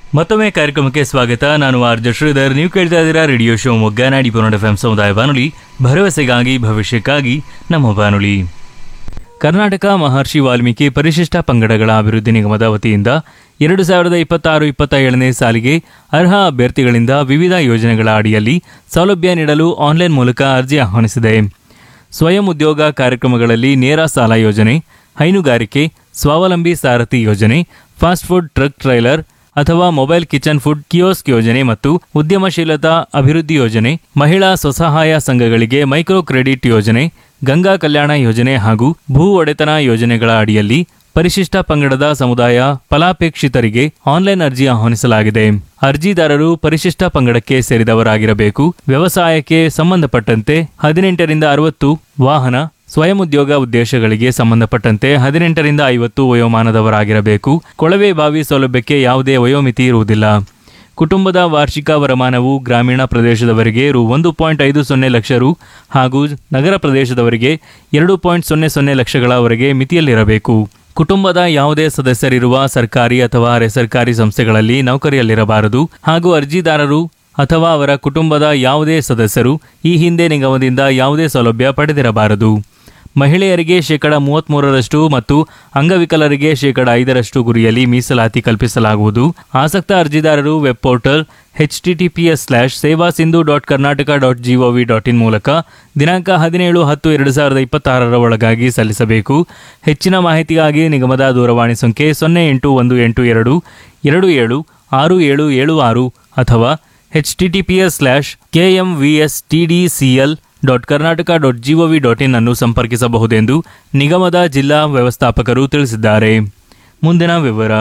ಮತ್ತೊಮ್ಮೆ ಕಾರ್ಯಕ್ರಮಕ್ಕೆ ಸ್ವಾಗತ ನಾನು ಆರ್ ಜೆ ಶ್ರೀಧರ್ ನೀವು ಕೇಳ್ತಾ ಇದ್ದೀರಾ ರೇಡಿಯೋ ಶೋ ಮೊಗ್ಗ ನಾಡಿ ಪುನಡ್ ಎಫ್ ಸಮುದಾಯ ಬಾನುಲಿ ಭರವಸೆಗಾಗಿ ಭವಿಷ್ಯಕ್ಕಾಗಿ ನಮ್ಮ ಬಾನುಲಿ ಕರ್ನಾಟಕ ಮಹರ್ಷಿ ವಾಲ್ಮೀಕಿ ಪರಿಶಿಷ್ಟ ಪಂಗಡಗಳ ಅಭಿವೃದ್ಧಿ ನಿಗಮದ ವತಿಯಿಂದ ಎರಡು ಸಾವಿರದ ಇಪ್ಪತ್ತಾರು ಇಪ್ಪತ್ತ ಏಳನೇ ಸಾಲಿಗೆ ಅರ್ಹ ಅಭ್ಯರ್ಥಿಗಳಿಂದ ವಿವಿಧ ಯೋಜನೆಗಳ ಅಡಿಯಲ್ಲಿ ಸೌಲಭ್ಯ ನೀಡಲು ಆನ್ಲೈನ್ ಮೂಲಕ ಅರ್ಜಿ ಆಹ್ವಾನಿಸಿದೆ ಸ್ವಯಂ ಉದ್ಯೋಗ ಕಾರ್ಯಕ್ರಮಗಳಲ್ಲಿ ನೇರ ಸಾಲ ಯೋಜನೆ ಹೈನುಗಾರಿಕೆ ಸ್ವಾವಲಂಬಿ ಸಾರಥಿ ಯೋಜನೆ ಫಾಸ್ಟ್ ಫುಡ್ ಟ್ರಕ್ ಟ್ರೈಲರ್ ಅಥವಾ ಮೊಬೈಲ್ ಕಿಚನ್ ಫುಡ್ ಕಿಯೋಸ್ಕ್ ಯೋಜನೆ ಮತ್ತು ಉದ್ಯಮಶೀಲತಾ ಅಭಿವೃದ್ಧಿ ಯೋಜನೆ ಮಹಿಳಾ ಸ್ವಸಹಾಯ ಸಂಘಗಳಿಗೆ ಮೈಕ್ರೋ ಕ್ರೆಡಿಟ್ ಯೋಜನೆ ಗಂಗಾ ಕಲ್ಯಾಣ ಯೋಜನೆ ಹಾಗೂ ಭೂ ಒಡೆತನ ಯೋಜನೆಗಳ ಅಡಿಯಲ್ಲಿ ಪರಿಶಿಷ್ಟ ಪಂಗಡದ ಸಮುದಾಯ ಫಲಾಪೇಕ್ಷಿತರಿಗೆ ಆನ್ಲೈನ್ ಅರ್ಜಿ ಆಹ್ವಾನಿಸಲಾಗಿದೆ ಅರ್ಜಿದಾರರು ಪರಿಶಿಷ್ಟ ಪಂಗಡಕ್ಕೆ ಸೇರಿದವರಾಗಿರಬೇಕು ವ್ಯವಸಾಯಕ್ಕೆ ಸಂಬಂಧಪಟ್ಟಂತೆ ಹದಿನೆಂಟರಿಂದ ಅರವತ್ತು ವಾಹನ ಸ್ವಯಂ ಉದ್ಯೋಗ ಉದ್ದೇಶಗಳಿಗೆ ಸಂಬಂಧಪಟ್ಟಂತೆ ಹದಿನೆಂಟರಿಂದ ಐವತ್ತು ವಯೋಮಾನದವರಾಗಿರಬೇಕು ಕೊಳವೆ ಬಾವಿ ಸೌಲಭ್ಯಕ್ಕೆ ಯಾವುದೇ ವಯೋಮಿತಿ ಇರುವುದಿಲ್ಲ ಕುಟುಂಬದ ವಾರ್ಷಿಕ ವರಮಾನವು ಗ್ರಾಮೀಣ ಪ್ರದೇಶದವರಿಗೆ ರು ಒಂದು ಪಾಯಿಂಟ್ ಐದು ಸೊನ್ನೆ ಲಕ್ಷ ರು ಹಾಗೂ ನಗರ ಪ್ರದೇಶದವರಿಗೆ ಎರಡು ಪಾಯಿಂಟ್ ಸೊನ್ನೆ ಸೊನ್ನೆ ಲಕ್ಷಗಳವರೆಗೆ ಮಿತಿಯಲ್ಲಿರಬೇಕು ಕುಟುಂಬದ ಯಾವುದೇ ಸದಸ್ಯರಿರುವ ಸರ್ಕಾರಿ ಅಥವಾ ಅರೆ ಸರ್ಕಾರಿ ಸಂಸ್ಥೆಗಳಲ್ಲಿ ನೌಕರಿಯಲ್ಲಿರಬಾರದು ಹಾಗೂ ಅರ್ಜಿದಾರರು ಅಥವಾ ಅವರ ಕುಟುಂಬದ ಯಾವುದೇ ಸದಸ್ಯರು ಈ ಹಿಂದೆ ನಿಗಮದಿಂದ ಯಾವುದೇ ಸೌಲಭ್ಯ ಪಡೆದಿರಬಾರದು ಮಹಿಳೆಯರಿಗೆ ಶೇಕಡ ಮೂವತ್ತ್ಮೂರರಷ್ಟು ಮತ್ತು ಅಂಗವಿಕಲರಿಗೆ ಶೇಕಡ ಐದರಷ್ಟು ಗುರಿಯಲ್ಲಿ ಮೀಸಲಾತಿ ಕಲ್ಪಿಸಲಾಗುವುದು ಆಸಕ್ತ ಅರ್ಜಿದಾರರು web portal H T T P S slash Seva Sindhu dot Karnataka dot G O V dot in ಮೂಲಕ ದಿನಾಂಕ ಹದಿನೇಳು ಹತ್ತು ಎರಡು ಸಾವಿರದ ಇಪ್ಪತ್ತಾರರ ಒಳಗಾಗಿ ಸಲ್ಲಿಸಬೇಕು ಹೆಚ್ಚಿನ ಮಾಹಿತಿಗಾಗಿ ನಿಗಮದ ದೂರವಾಣಿ ಸಂಖ್ಯೆ ಸೊನ್ನೆ ಎಂಟು ಒಂದು ಎಂಟು ಎರಡು ಎರಡು ಏಳು ಆರು ಏಳು ಏಳು ಆರು ಅಥವಾ H T T P S slash K M V S T D C L dot Karnataka dot G O V dot in ಅನ್ನು ಸಂಪರ್ಕಿಸಬಹುದೆಂದು ನಿಗಮದ ಜಿಲ್ಲಾ ವ್ಯವಸ್ಥಾಪಕರು ತಿಳಿಸಿದ್ದಾರೆ ಮುಂದಿನ ವಿವರ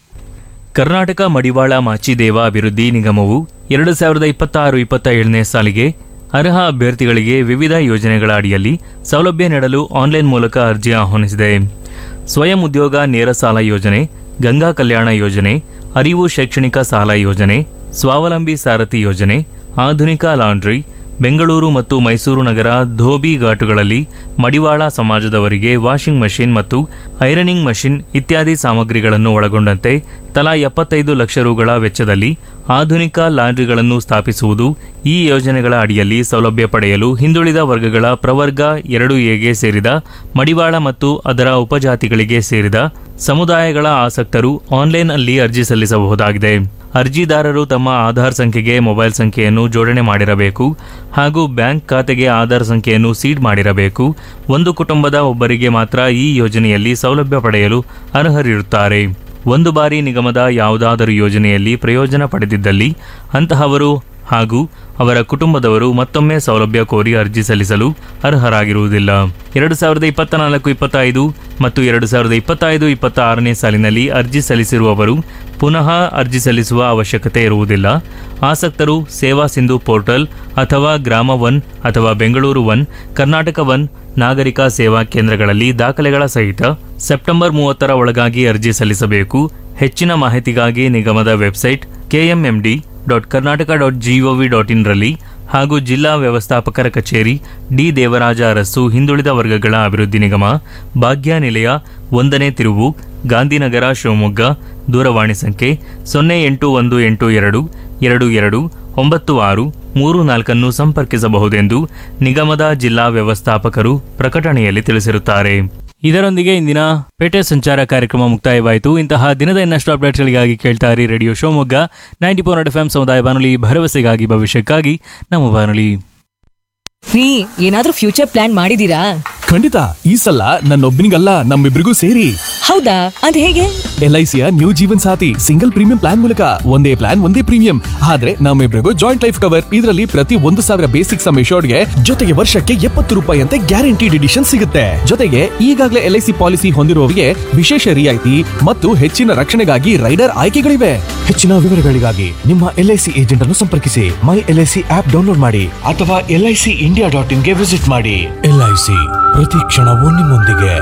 ಕರ್ನಾಟಕ ಮಡಿವಾಳ ಮಾಚಿದೇವ ಅಭಿವೃದ್ಧಿ ನಿಗಮವು ಎರಡು ಸಾವಿರದ ಇಪ್ಪತ್ತಾರು ಇಪ್ಪತ್ತ ಏಳನೇ ಸಾಲಿಗೆ ಅರ್ಹ ಅಭ್ಯರ್ಥಿಗಳಿಗೆ ವಿವಿಧ ಯೋಜನೆಗಳ ಅಡಿಯಲ್ಲಿ ಸೌಲಭ್ಯ ನೀಡಲು ಆನ್ಲೈನ್ ಮೂಲಕ ಅರ್ಜಿ ಆಹ್ವಾನಿಸಿದೆ ಸ್ವಯಂ ಉದ್ಯೋಗ ನೇರ ಸಾಲ ಯೋಜನೆ ಗಂಗಾ ಕಲ್ಯಾಣ ಯೋಜನೆ ಅರಿವು ಶೈಕ್ಷಣಿಕ ಸಾಲ ಯೋಜನೆ ಸ್ವಾವಲಂಬಿ ಸಾರಥಿ ಯೋಜನೆ ಆಧುನಿಕ ಲಾಂಡ್ರಿ ಬೆಂಗಳೂರು ಮತ್ತು ಮೈಸೂರು ನಗರ ಧೋಬಿ ಘಾಟುಗಳಲ್ಲಿ ಮಡಿವಾಳ ಸಮಾಜದವರಿಗೆ ವಾಷಿಂಗ್ ಮಷಿನ್ ಮತ್ತು ಐರನಿಂಗ್ ಮಷಿನ್ ಇತ್ಯಾದಿ ಸಾಮಗ್ರಿಗಳನ್ನು ಒಳಗೊಂಡಂತೆ ತಲಾ ಎಪ್ಪತ್ತೈದು ಲಕ್ಷ ರುಗಳ ವೆಚ್ಚದಲ್ಲಿ ಆಧುನಿಕ ಲಾಂಡ್ರಿಗಳನ್ನು ಸ್ಥಾಪಿಸುವುದು ಈ ಯೋಜನೆಗಳ ಅಡಿಯಲ್ಲಿ ಸೌಲಭ್ಯ ಪಡೆಯಲು ಹಿಂದುಳಿದ ವರ್ಗಗಳ ಪ್ರವರ್ಗ ಎರಡು ಎಗೆ ಸೇರಿದ ಮಡಿವಾಳ ಮತ್ತು ಅದರ ಉಪಜಾತಿಗಳಿಗೆ ಸೇರಿದ ಸಮುದಾಯಗಳ ಆಸಕ್ತರು ಆನ್ಲೈನ್ ಅಲ್ಲಿ ಅರ್ಜಿ ಸಲ್ಲಿಸಬಹುದಾಗಿದೆ ಅರ್ಜಿದಾರರು ತಮ್ಮ ಆಧಾರ್ ಸಂಖ್ಯೆಗೆ ಮೊಬೈಲ್ ಸಂಖ್ಯೆಯನ್ನು ಜೋಡಣೆ ಮಾಡಿರಬೇಕು ಹಾಗೂ ಬ್ಯಾಂಕ್ ಖಾತೆಗೆ ಆಧಾರ್ ಸಂಖ್ಯೆಯನ್ನು ಸೀಡ್ ಮಾಡಿರಬೇಕು ಒಂದು ಕುಟುಂಬದ ಒಬ್ಬರಿಗೆ ಮಾತ್ರ ಈ ಯೋಜನೆಯಲ್ಲಿ ಸೌಲಭ್ಯ ಪಡೆಯಲು ಅರ್ಹರಿರುತ್ತಾರೆ ಒಂದು ಬಾರಿ ನಿಗಮದ ಯಾವುದಾದರೂ ಯೋಜನೆಯಲ್ಲಿ ಪ್ರಯೋಜನ ಪಡೆದಿದ್ದಲ್ಲಿ ಅಂತಹವರು ಹಾಗೂ ಅವರ ಕುಟುಂಬದವರು ಮತ್ತೊಮ್ಮೆ ಸೌಲಭ್ಯ ಕೋರಿ ಅರ್ಜಿ ಸಲ್ಲಿಸಲು ಅರ್ಹರಾಗಿರುವುದಿಲ್ಲ ಎರಡು ಸಾವಿರದ ಇಪ್ಪತ್ತ ನಾಲ್ಕು ಇಪ್ಪತ್ತೈದು ಮತ್ತು ಎರಡು ಸಾವಿರದ ಇಪ್ಪತ್ತೈದು ಇಪ್ಪತ್ತ ಆರನೇ ಸಾಲಿನಲ್ಲಿ ಅರ್ಜಿ ಸಲ್ಲಿಸಿರುವವರು ಪುನಃ ಅರ್ಜಿ ಸಲ್ಲಿಸುವ ಅವಶ್ಯಕತೆ ಇರುವುದಿಲ್ಲ ಆಸಕ್ತರು ಸೇವಾ ಸಿಂಧು ಪೋರ್ಟಲ್ ಅಥವಾ ಗ್ರಾಮ ಒನ್ ಅಥವಾ ಬೆಂಗಳೂರು ಒನ್ ಕರ್ನಾಟಕ ಒನ್ ನಾಗರಿಕ ಸೇವಾ ಕೇಂದ್ರಗಳಲ್ಲಿ ದಾಖಲೆಗಳ ಸಹಿತ ಸೆಪ್ಟೆಂಬರ್ ಮೂವತ್ತರ ಒಳಗಾಗಿ ಅರ್ಜಿ ಸಲ್ಲಿಸಬೇಕು ಹೆಚ್ಚಿನ ಮಾಹಿತಿಗಾಗಿ ನಿಗಮದ website K M M D dot Karnataka dot G O V dot ಇನ್ರಲ್ಲಿ ಹಾಗೂ ಜಿಲ್ಲಾ ವ್ಯವಸ್ಥಾಪಕರ ಕಚೇರಿ ಡಿ ದೇವರಾಜ ಅರಸು ಹಿಂದುಳಿದ ವರ್ಗಗಳ ಅಭಿವೃದ್ಧಿ ನಿಗಮ ಭಾಗ್ಯ ನಿಲಯ ಒಂದನೇ ತಿರುವು ಗಾಂಧಿನಗರ ಶಿವಮೊಗ್ಗ ದೂರವಾಣಿ ಸಂಖ್ಯೆ ಸೊನ್ನೆ ಎಂಟು ಒಂದು ಎಂಟು ಎರಡು ಎರಡು ಎರಡು ಒಂಬತ್ತು ಆರು ಮೂರು ನಾಲ್ಕನ್ನು ಸಂಪರ್ಕಿಸಬಹುದೆಂದು ನಿಗಮದ ಜಿಲ್ಲಾ ವ್ಯವಸ್ಥಾಪಕರು ಪ್ರಕಟಣೆಯಲ್ಲಿ ತಿಳಿಸಿರುತ್ತಾರೆ ಇದರೊಂದಿಗೆ ಇಂದಿನ ಪೇಟೆ ಸಂಚಾರ ಕಾರ್ಯಕ್ರಮ ಮುಕ್ತಾಯವಾಯಿತು ಇಂತಹ ದಿನದ ಇನ್ನಷ್ಟು ಅಪ್ಡೇಟ್ಸ್ಗಳಿಗಾಗಿ ಕೇಳ್ತಾ ಇರಿ radio Shivamogga ninety four F M ಸಮುದಾಯ ಬಾನುಲಿ ಭರವಸೆಗಾಗಿ ಭವಿಷ್ಯಕ್ಕಾಗಿ ನಮ್ಮ ಬಾನುಲಿ ರೀ ಏನಾದ್ರೂ ಫ್ಯೂಚರ್ ಪ್ಲಾನ್ ಮಾಡಿದೀರಾ ಖಂಡಿತ ಈ ಸಲ ನನ್ನೊಬ್ಬನಿಗಲ್ಲ ನಮ್ಮಿಬ್ರಿಗೂ ಸೇರಿ ಹೌದಾ ಅದ್ ಹೇಗೆ ಎಲ್ ಐ ಸಿಯ new Jeevan Saathi single premium plan ಮೂಲಕ ಒಂದೇ ಪ್ಲಾನ್ ಒಂದೇ ಪ್ರೀಮಿಯಂ ಆದ್ರೆ ನಮ್ಮಿಬ್ರಿಗೂ ಜಾಯಿಂಟ್ ಲೈಫ್ ಕವರ್ ಇದರಲ್ಲಿ ಪ್ರತಿ ಒಂದು ಸಾವಿರ ಬೇಸಿಕ್ ಸಮ್ ಗೆ ಜೊತೆಗೆ ವರ್ಷಕ್ಕೆ ಎಪ್ಪತ್ತು ರೂಪಾಯಿ ಅಂತೆ ಗ್ಯಾರಂಟಿಡ್ ಎಡಿಷನ್ ಸಿಗುತ್ತೆ ಜೊತೆಗೆ ಈಗಾಗಲೇ ಎಲ್ ಐ ಸಿ ಪಾಲಿಸಿ ಹೊಂದಿರುವವರಿಗೆ ವಿಶೇಷ ರಿಯಾಯಿತಿ ಮತ್ತು ಹೆಚ್ಚಿನ ರಕ್ಷಣೆಗಾಗಿ ರೈಡರ್ ಆಯ್ಕೆಗಳಿವೆ ಹೆಚ್ಚಿನ ವಿವರಗಳಿಗಾಗಿ ನಿಮ್ಮ ಎಲ್ ಐ ಸಿ ಏಜೆಂಟ್ ಅನ್ನು ಸಂಪರ್ಕಿಸಿ my L I C app download ಮಾಡಿ ಅಥವಾ L I C India dot ಇನ್ಗೆ ವಿಸಿಟ್ ಮಾಡಿ ಎಲ್ ಐ ಸಿ ಪ್ರತಿ ಕ್ಷಣವೂ ನಿಮ್ಮೊಂದಿಗೆ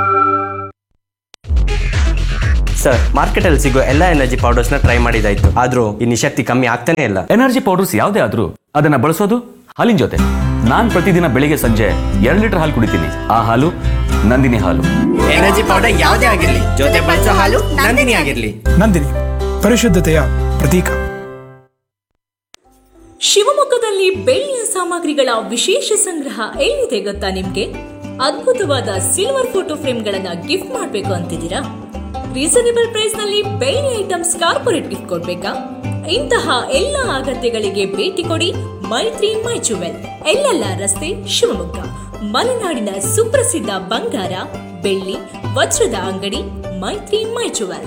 ಸರ್ ಮಾರ್ಕೆಟಲ್ಲಿ ಸಿಗೋ ಎಲ್ಲ ಎನರ್ಜಿ ಪೌಡರ್ಸ್ನ ಟ್ರೈ ಮಾಡಿದಾಯ್ತು ಆದ್ರೂ ಈ ನಿಶಕ್ತಿ ಕಮ್ಮಿ ಆಗ್ತಾನೆ ಇಲ್ಲ ಎನರ್ಜಿ ಪೌಡರ್ಸ್ ಯಾವುದೇ ಆದ್ರೂ ಅದನ್ನ ಬಳಸೋದು ಹಾಲಿನ ಜೊತೆ ನಾನ್ ಪ್ರತಿದಿನ ಬೆಳಿಗ್ಗೆ ಸಂಜೆ ಎರಡು ಲೀಟರ್ ಹಾಲು ಕುಡಿತೀನಿ ಆ ಹಾಲು ನಂದಿನಿ ಹಾಲು ಎನರ್ಜಿ ಪೌಡರ್ ಯಾವುದೇ ಆಗಿರ್ಲಿ ಜೊತೆ ಬಳಸೋ ಹಾಲು ನಂದಿನಿ ಆಗಿರ್ಲಿ ನಂದಿನಿ ಪರಿಶುದ್ಧತೆಯ ಪ್ರತೀಕ ಶಿವಮೊಗ್ಗದಲ್ಲಿ ಬೆಳ್ಳಿಯ ಸಾಮಗ್ರಿಗಳ ವಿಶೇಷ ಸಂಗ್ರಹ ಎಲ್ಲಿದೆ ಗೊತ್ತಾ ನಿಮ್ಗೆ ಅದ್ಭುತವಾದ ಸಿಲ್ವರ್ ಫೋಟೋ ಫ್ರೇಮ್ಗಳನ್ನ ಗಿಫ್ಟ್ ಮಾಡಬೇಕು ಅಂತಿದ್ದೀರಾ ರೀಸನೇಬಲ್ ಪ್ರೈಸ್ ನಲ್ಲಿ ಬೆಳ್ಳಿ ಐಟಮ್ಸ್ ಕಾರ್ಪೊರೇಟ್ ಗಿಫ್ಟ್ ಕೊಡ್ಬೇಕಾ ಇಂತಹ ಎಲ್ಲ ಅಗತ್ಯಗಳಿಗೆ ಭೇಟಿ ಕೊಡಿ ಮೈತ್ರಿ ಮೈ ಜುವೆಲ್ ಎಲ್ಲೆಲ್ಲ ರಸ್ತೆ ಶಿವಮೊಗ್ಗ ಮಲೆನಾಡಿನ ಸುಪ್ರಸಿದ್ಧ ಬಂಗಾರ ಬೆಳ್ಳಿ ವಜ್ರದ ಅಂಗಡಿ Maitri my jewel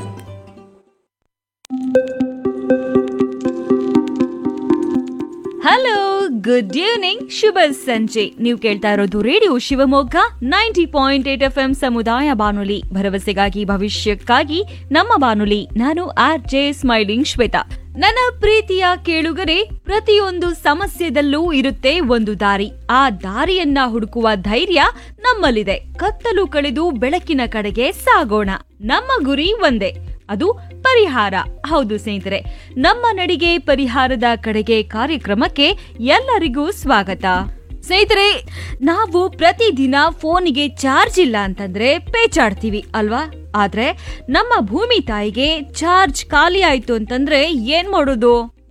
hello good evening ಶುಭ ಸಂಜೆ ನೀವು ಕೇಳ್ತಾ ಇರೋದು radio Shivamogga ninety point eight F M ಸಮುದಾಯ ಬಾನುಲಿ ಭರವಸೆಗಾಗಿ ಭವಿಷ್ಯಕ್ಕಾಗಿ ನಮ್ಮ ಬಾನುಲಿ ನಾನು ಆರ್ ಜೆ ಸ್ಮೈಲಿಂಗ್ ಶ್ವೇತಾ ನನ್ನ ಪ್ರೀತಿಯ ಕೇಳುಗರೆ ಪ್ರತಿಯೊಂದು ಸಮಸ್ಯೆದಲ್ಲೂ ಇರುತ್ತೆ ಒಂದು ದಾರಿ ಆ ದಾರಿಯನ್ನ ಹುಡುಕುವ ಧೈರ್ಯ ನಮ್ಮಲ್ಲಿದೆ ಕತ್ತಲು ಕಳೆದು ಬೆಳಕಿನ ಕಡೆಗೆ ಸಾಗೋಣ ನಮ್ಮ ಗುರಿ ಒಂದೇ ಅದು ಪರಿಹಾರ ಹೌದು ಸ್ನೇಹಿತರೆ ನಮ್ಮ ನಡಿಗೆ ಪರಿಹಾರದ ಕಡೆಗೆ ಕಾರ್ಯಕ್ರಮಕ್ಕೆ ಎಲ್ಲರಿಗೂ ಸ್ವಾಗತ ಸ್ನೇಹಿತರೆ ನಾವು ಪ್ರತಿದಿನ ಫೋನಿಗೆ ಚಾರ್ಜ್ ಇಲ್ಲ ಅಂತಂದ್ರೆ ಪೇಚಾಡ್ತೀವಿ ಅಲ್ವಾ ಆದ್ರೆ ನಮ್ಮ ಭೂಮಿ ತಾಯಿಗೆ ಚಾರ್ಜ್ ಖಾಲಿ ಆಯ್ತು ಅಂತಂದ್ರೆ ಏನ್ ಮಾಡೋದು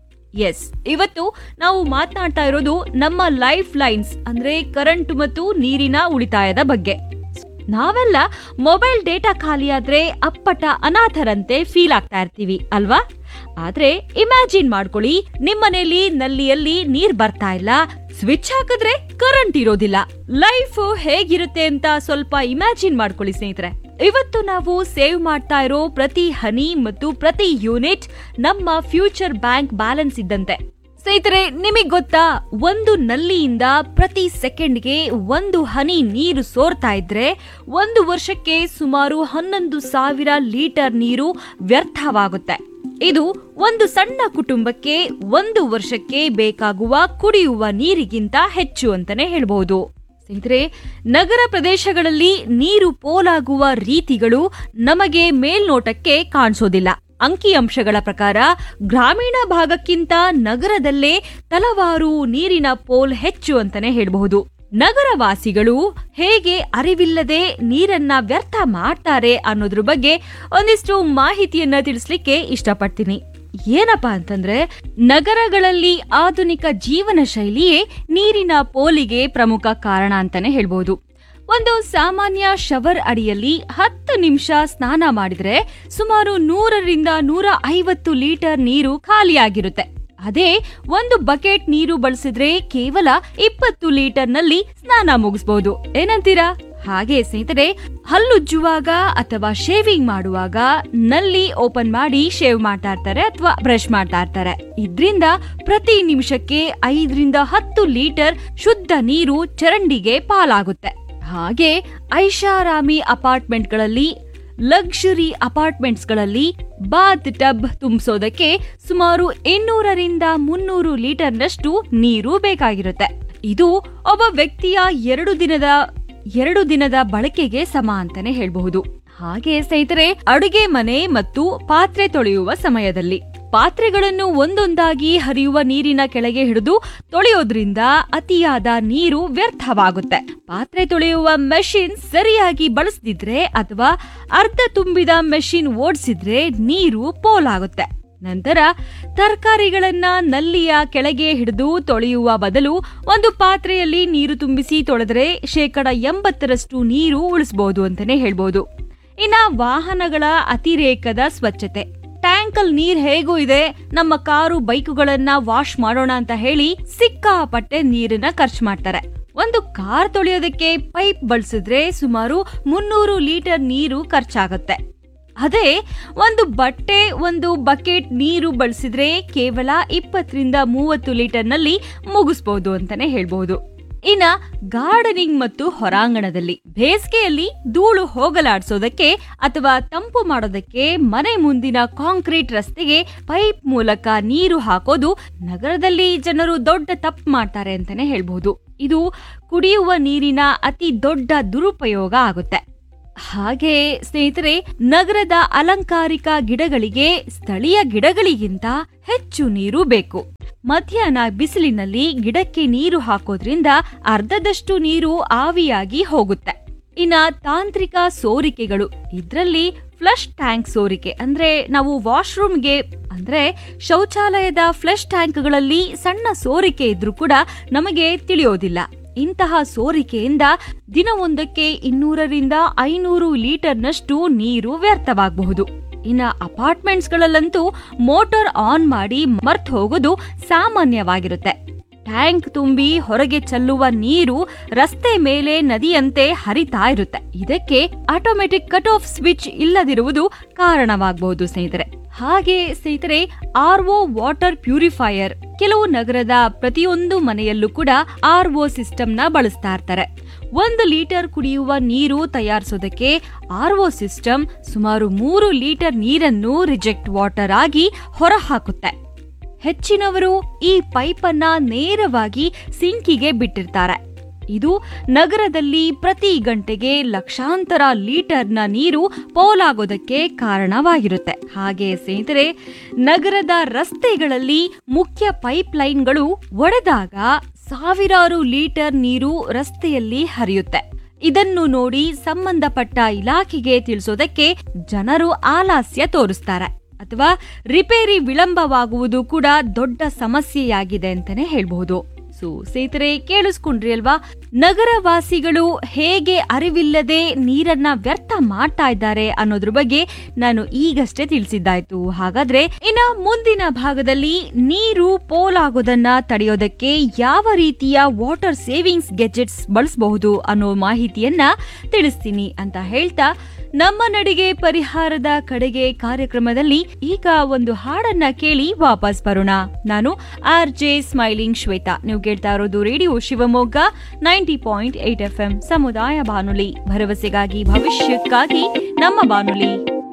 ಎಸ್ ಇವತ್ತು ನಾವು ಮಾತನಾಡ್ತಾ ಇರೋದು ನಮ್ಮ ಲೈಫ್ ಲೈನ್ಸ್ ಅಂದ್ರೆ ಕರೆಂಟ್ ಮತ್ತು ನೀರಿನ ಉಳಿತಾಯದ ಬಗ್ಗೆ ನಾವೆಲ್ಲ ಮೊಬೈಲ್ ಡೇಟಾ ಖಾಲಿ ಆದ್ರೆ ಅಪ್ಪಟ ಅನಾಥರಂತೆ ಫೀಲ್ ಆಗ್ತಾ ಇರ್ತೀವಿ ಅಲ್ವಾ ಆದ್ರೆ ಇಮ್ಯಾಜಿನ್ ಮಾಡ್ಕೊಳ್ಳಿ ನಿಮ್ಮನೇಲಿ ನಲ್ಲಿಯಲ್ಲಿ ನೀರ್ ಬರ್ತಾ ಇಲ್ಲ ಸ್ವಿಚ್ ಹಾಕಿದ್ರೆ ಕರೆಂಟ್ ಇರೋದಿಲ್ಲ ಲೈಫ್ ಹೇಗಿರುತ್ತೆ ಅಂತ ಸ್ವಲ್ಪ ಇಮ್ಯಾಜಿನ್ ಮಾಡ್ಕೊಳ್ಳಿ ಸ್ನೇಹಿತರೆ ಇವತ್ತು ನಾವು ಸೇವ್ ಮಾಡ್ತಾ ಇರೋ ಪ್ರತಿ ಹನಿ ಮತ್ತು ಪ್ರತಿ ಯೂನಿಟ್ ನಮ್ಮ ಫ್ಯೂಚರ್ ಬ್ಯಾಂಕ್ ಬ್ಯಾಲೆನ್ಸ್ ಇದ್ದಂತೆ ಸ್ನೇಹಿತರೆ ನಿಮಗ್ ಗೊತ್ತಾ ಒಂದು ನಲ್ಲಿಯಿಂದ ಪ್ರತಿ ಸೆಕೆಂಡ್ಗೆ ಒಂದು ಹನಿ ನೀರು ಸೋರ್ತಾ ಇದ್ರೆ ಒಂದು ವರ್ಷಕ್ಕೆ ಸುಮಾರು ಹನ್ನೊಂದು ಸಾವಿರ ಲೀಟರ್ ನೀರು ವ್ಯರ್ಥವಾಗುತ್ತೆ ಇದು ಒಂದು ಸಣ್ಣ ಕುಟುಂಬಕ್ಕೆ ಒಂದು ವರ್ಷಕ್ಕೆ ಬೇಕಾಗುವ ಕುಡಿಯುವ ನೀರಿಗಿಂತ ಹೆಚ್ಚು ಅಂತಾನೆ ಹೇಳ್ಬಹುದು ಸ್ನೇಹಿತರೆ ನಗರ ಪ್ರದೇಶಗಳಲ್ಲಿ ನೀರು ಪೋಲಾಗುವ ರೀತಿಗಳು ನಮಗೆ ಮೇಲ್ನೋಟಕ್ಕೆ ಕಾಣಿಸೋದಿಲ್ಲ ಅಂಕಿಅಂಶಗಳ ಪ್ರಕಾರ ಗ್ರಾಮೀಣ ಭಾಗಕ್ಕಿಂತ ನಗರದಲ್ಲೇ ತಲವಾರು ನೀರಿನ ಪೋಲ್ ಹೆಚ್ಚು ಅಂತಾನೆ ಹೇಳಬಹುದು ನಗರವಾಸಿಗಳು ಹೇಗೆ ಅರಿವಿಲ್ಲದೆ ನೀರನ್ನ ವ್ಯರ್ಥ ಮಾಡ್ತಾರೆ ಅನ್ನೋದ್ರ ಬಗ್ಗೆ ಒಂದಿಷ್ಟು ಮಾಹಿತಿಯನ್ನ ತಿಳಿಸ್ಲಿಕ್ಕೆ ಇಷ್ಟಪಡ್ತೀನಿ ಏನಪ್ಪಾ ಅಂತಂದ್ರೆ ನಗರಗಳಲ್ಲಿ ಆಧುನಿಕ ಜೀವನ ಶೈಲಿಯೇ ನೀರಿನ ಪೋಲಿಗೆ ಪ್ರಮುಖ ಕಾರಣ ಅಂತಾನೆ ಹೇಳ್ಬಹುದು ಒಂದು ಸಾಮಾನ್ಯ ಶವರ್ ಅಡಿಯಲ್ಲಿ ಹತ್ತು ನಿಮಿಷ ಸ್ನಾನ ಮಾಡಿದ್ರೆ ಸುಮಾರು ನೂರರಿಂದ ನೂರ ಐವತ್ತು ಲೀಟರ್ ನೀರು ಖಾಲಿಯಾಗಿರುತ್ತೆ ಅದೇ ಒಂದು ಬಕೆಟ್ ನೀರು ಬಳಸಿದ್ರೆ ಕೇವಲ ಇಪ್ಪತ್ತು ಲೀಟರ್ ನಲ್ಲಿ ಸ್ನಾನ ಮುಗಿಸಬಹುದು ಏನಂತೀರಾ ಹಾಗೆ ಸ್ನೇಹಿತರೆ ಹಲ್ಲುಜ್ಜುವಾಗ ಅಥವಾ ಶೇವಿಂಗ್ ಮಾಡುವಾಗ ನಲ್ಲಿ ಓಪನ್ ಮಾಡಿ ಶೇವ್ ಮಾಡ್ತಾ ಇರ್ತಾರೆ ಅಥವಾ ಬ್ರಷ್ ಮಾಡ್ತಾ ಇರ್ತಾರೆ ಇದ್ರಿಂದ ಪ್ರತಿ ನಿಮಿಷಕ್ಕೆ ಐದರಿಂದ ಹತ್ತು ಲೀಟರ್ ಶುದ್ಧ ನೀರು ಚರಂಡಿಗೆ ಪಾಲಾಗುತ್ತೆ ಹಾಗೆ ಐಷಾರಾಮಿ ಅಪಾರ್ಟ್ಮೆಂಟ್ಗಳಲ್ಲಿ ಲಕ್ಸುರಿ ಅಪಾರ್ಟ್ಮೆಂಟ್ಸ್ಗಳಲ್ಲಿ ಬಾತ್ ಟಬ್ ತುಂಬಿಸೋದಕ್ಕೆ ಸುಮಾರು ಇನ್ನೂರರಿಂದ ಮುನ್ನೂರು ಲೀಟರ್ನಷ್ಟು ನೀರು ಬೇಕಾಗಿರುತ್ತೆ ಇದು ಒಬ್ಬ ವ್ಯಕ್ತಿಯ ಎರಡು ದಿನದ ಎರಡು ದಿನದ ಬಳಕೆಗೆ ಸಮ ಅಂತಾನೆ ಹೇಳ್ಬಹುದು ಹಾಗೆ ಸ್ನೇಹಿತರೆ ಅಡುಗೆ ಮನೆ ಮತ್ತು ಪಾತ್ರೆ ತೊಳೆಯುವ ಸಮಯದಲ್ಲಿ ಪಾತ್ರೆಗಳನ್ನು ಒಂದೊಂದಾಗಿ ಹರಿಯುವ ನೀರಿನ ಕೆಳಗೆ ಹಿಡಿದು ತೊಳೆಯೋದ್ರಿಂದ ಅತಿಯಾದ ನೀರು ವ್ಯರ್ಥವಾಗುತ್ತೆ ಪಾತ್ರೆ ತೊಳೆಯುವ ಮೆಷಿನ್ ಸರಿಯಾಗಿ ಬಳಸದಿದ್ರೆ ಅಥವಾ ಅರ್ಧ ತುಂಬಿದ ಮೆಷಿನ್ ಓಡಿಸಿದ್ರೆ ನೀರು ಪೋಲಾಗುತ್ತೆ ನಂತರ ತರಕಾರಿಗಳನ್ನ ನಲ್ಲಿಯ ಕೆಳಗೆ ಹಿಡಿದು ತೊಳೆಯುವ ಬದಲು ಒಂದು ಪಾತ್ರೆಯಲ್ಲಿ ನೀರು ತುಂಬಿಸಿ ತೊಳೆದ್ರೆ ಶೇಕಡ ಎಂಬತ್ತರಷ್ಟು ನೀರು ಉಳಿಸಬಹುದು ಅಂತಾನೆ ಹೇಳ್ಬೋದು ಇನ್ನ ವಾಹನಗಳ ಅತಿರೇಕದ ಸ್ವಚ್ಛತೆ ಟ್ಯಾಂಕಲ್ ನೀರ್ ಹೇಗೂ ಇದೆ ನಮ್ಮ ಕಾರು ಬೈಕುಗಳನ್ನ ವಾಶ್ ಮಾಡೋಣ ಅಂತ ಹೇಳಿ ಸಿಕ್ಕಾಪಟ್ಟೆ ನೀರನ್ನ ಖರ್ಚು ಮಾಡ್ತಾರೆ ಒಂದು ಕಾರ್ ತೊಳೆಯೋದಕ್ಕೆ ಪೈಪ್ ಬಳಸಿದ್ರೆ ಸುಮಾರು ಮುನ್ನೂರು ಲೀಟರ್ ನೀರು ಖರ್ಚಾಗತ್ತೆ ಅದೇ ಒಂದು ಬಟ್ಟೆ ಒಂದು ಬಕೆಟ್ ನೀರು ಬಳಸಿದ್ರೆ ಕೇವಲ ಇಪ್ಪತ್ತರಿಂದ ಮೂವತ್ತು ಲೀಟರ್ನಲ್ಲಿ ಮುಗಿಸ್ಬೋದು ಅಂತಾನೆ ಹೇಳ್ಬಹುದು ಇನ್ನ ಗಾರ್ಡನಿಂಗ್ ಮತ್ತು ಹೊರಾಂಗಣದಲ್ಲಿ ಬೇಸಿಗೆಯಲ್ಲಿ ಧೂಳು ಹೋಗಲಾಡಿಸೋದಕ್ಕೆ ಅಥವಾ ತಂಪು ಮಾಡೋದಕ್ಕೆ ಮನೆ ಮುಂದಿನ ಕಾಂಕ್ರೀಟ್ ರಸ್ತೆಗೆ ಪೈಪ್ ಮೂಲಕ ನೀರು ಹಾಕೋದು ನಗರದಲ್ಲಿ ಜನರು ದೊಡ್ಡ ತಪ್ಪು ಮಾಡ್ತಾರೆ ಅಂತಾನೆ ಹೇಳ್ಬಹುದು ಇದು ಕುಡಿಯುವ ನೀರಿನ ಅತಿ ದೊಡ್ಡ ದುರುಪಯೋಗ ಆಗುತ್ತೆ ಹಾಗೆ ಸ್ನೇಹಿತರೆ ನಗರದ ಅಲಂಕಾರಿಕ ಗಿಡಗಳಿಗೆ ಸ್ಥಳೀಯ ಗಿಡಗಳಿಗಿಂತ ಹೆಚ್ಚು ನೀರು ಬೇಕು ಮಧ್ಯಾಹ್ನ ಬಿಸಿಲಿನಲ್ಲಿ ಗಿಡಕ್ಕೆ ನೀರು ಹಾಕೋದ್ರಿಂದ ಅರ್ಧದಷ್ಟು ನೀರು ಆವಿಯಾಗಿ ಹೋಗುತ್ತೆ ಇನ್ನ ತಾಂತ್ರಿಕ ಸೋರಿಕೆಗಳು ಇದ್ರಲ್ಲಿ ಫ್ಲಶ್ ಟ್ಯಾಂಕ್ ಸೋರಿಕೆ ಅಂದ್ರೆ ನಾವು ವಾಶ್ರೂಮ್ಗೆ ಅಂದ್ರೆ ಶೌಚಾಲಯದ ಫ್ಲಶ್ ಟ್ಯಾಂಕ್ಗಳಲ್ಲಿ ಸಣ್ಣ ಸೋರಿಕೆ ಇದ್ರೂ ಕೂಡ ನಮಗೆ ತಿಳಿಯೋದಿಲ್ಲ ಇಂತಹ ಸೋರಿಕೆಯಿಂದ ದಿನವೊಂದಕ್ಕೆ ಇನ್ನೂರರಿಂದ ಐನೂರು ಲೀಟರ್ನಷ್ಟು ನೀರು ವ್ಯರ್ಥವಾಗಬಹುದು ಇನ್ನ ಅಪಾರ್ಟ್ಮೆಂಟ್ಸ್ಗಳಲ್ಲಂತೂ ಮೋಟಾರ್ ಆನ್ ಮಾಡಿ ಮರ್ತ್ ಹೋಗೋದು ಸಾಮಾನ್ಯವಾಗಿರುತ್ತೆ ಟ್ಯಾಂಕ್ ತುಂಬಿ ಹೊರಗೆ ಚೆಲ್ಲುವ ನೀರು ರಸ್ತೆ ಮೇಲೆ ನದಿಯಂತೆ ಹರಿತಾ ಇರುತ್ತೆ ಇದಕ್ಕೆ ಆಟೋಮೆಟಿಕ್ ಕಟ್ ಆಫ್ ಸ್ವಿಚ್ ಇಲ್ಲದಿರುವುದು ಕಾರಣವಾಗಬಹುದು ಸ್ನೇಹಿತರೆ ಹಾಗೆ ಸ್ನೇಹಿತರೆ ಆರ್ ಒ ವಾಟರ್ ಪ್ಯೂರಿಫೈಯರ್ ಕೆಲವು ನಗರದ ಪ್ರತಿಯೊಂದು ಮನೆಯಲ್ಲೂ ಕೂಡ ಆರ್ ಒ ಸಿಸ್ಟಮ್ನ ಬಳಸ್ತಾ ಇರ್ತಾರೆ ಒಂದು ಲೀಟರ್ ಕುಡಿಯುವ ನೀರು ತಯಾರಿಸೋದಕ್ಕೆ ಆರ್ ಒ ಸಿಸ್ಟಮ್ ಸುಮಾರು ಮೂರು ಲೀಟರ್ ನೀರನ್ನು ರಿಜೆಕ್ಟ್ ವಾಟರ್ ಆಗಿ ಹೊರಹಾಕುತ್ತೆ ಹೆಚ್ಚಿನವರು ಈ ಪೈಪನ್ನ ನೇರವಾಗಿ ಸಿಂಕಿಗೆ ಬಿಟ್ಟಿರ್ತಾರೆ ಇದು ನಗರದಲ್ಲಿ ಪ್ರತಿ ಗಂಟೆಗೆ ಲಕ್ಷಾಂತರ ಲೀಟರ್ನ ನೀರು ಪೋಲಾಗೋದಕ್ಕೆ ಕಾರಣವಾಗಿರುತ್ತೆ ಹಾಗೆ ಸ್ನೇಹಿತರೆ ನಗರದ ರಸ್ತೆಗಳಲ್ಲಿ ಮುಖ್ಯ ಪೈಪ್ ಲೈನ್ಗಳು ಒಡೆದಾಗ ಸಾವಿರಾರು ಲೀಟರ್ ನೀರು ರಸ್ತೆಯಲ್ಲಿ ಹರಿಯುತ್ತೆ ಇದನ್ನು ನೋಡಿ ಸಂಬಂಧಪಟ್ಟ ಇಲಾಖೆಗೆ ತಿಳಿಸೋದಕ್ಕೆ ಜನರು ಆಲಸ್ಯ ತೋರಿಸ್ತಾರೆ ಅಥವಾ ರಿಪೇರಿ ವಿಳಂಬವಾಗುವುದು ಕೂಡ ದೊಡ್ಡ ಸಮಸ್ಯೆಯಾಗಿದೆ ಅಂತಾನೆ ಹೇಳ್ಬಹುದು ಸೊ ಸ್ನೇಹಿತರೆ ಕೇಳಿಸ್ಕೊಂಡ್ರಿ ಅಲ್ವಾ ನಗರವಾಸಿಗಳು ಹೇಗೆ ಅರಿವಿಲ್ಲದೆ ನೀರನ್ನ ವ್ಯರ್ಥ ಮಾಡ್ತಾ ಇದ್ದಾರೆ ಅನ್ನೋದ್ರ ಬಗ್ಗೆ ನಾನು ಈಗಷ್ಟೇ ತಿಳಿಸಿದ್ದಾಯ್ತು ಹಾಗಾದ್ರೆ ಇನ್ನ ಮುಂದಿನ ಭಾಗದಲ್ಲಿ ನೀರು ಪೋಲಾಗೋದನ್ನ ತಡೆಯೋದಕ್ಕೆ ಯಾವ ರೀತಿಯ ವಾಟರ್ ಸೇವಿಂಗ್ಸ್ ಗೆಜೆಟ್ಸ್ ಬಳಸಬಹುದು ಅನ್ನೋ ಮಾಹಿತಿಯನ್ನ ತಿಳಿಸ್ತೀನಿ ಅಂತ ಹೇಳ್ತಾ ನಮ್ಮ ನಡಿಗೆ ಪರಿಹಾರದ ಕಡೆಗೆ ಕಾರ್ಯಕ್ರಮದಲ್ಲಿ ಈಗ ಒಂದು ಹಾಡನ್ನ ಕೇಳಿ ವಾಪಸ್ ಬರೋಣ ನಾನು ಆರ್ ಜೆ ಸ್ಮೈಲಿಂಗ್ ಶ್ವೇತಾ ನೀವು ಕೇಳ್ತಾ ಇರೋದು radio Shivamogga ninety point eight F M ಸಮುದಾಯ ಬಾನುಲಿ ಭರವಸೆಗಾಗಿ ಭವಿಷ್ಯಕ್ಕಾಗಿ ನಮ್ಮ ಬಾನುಲಿ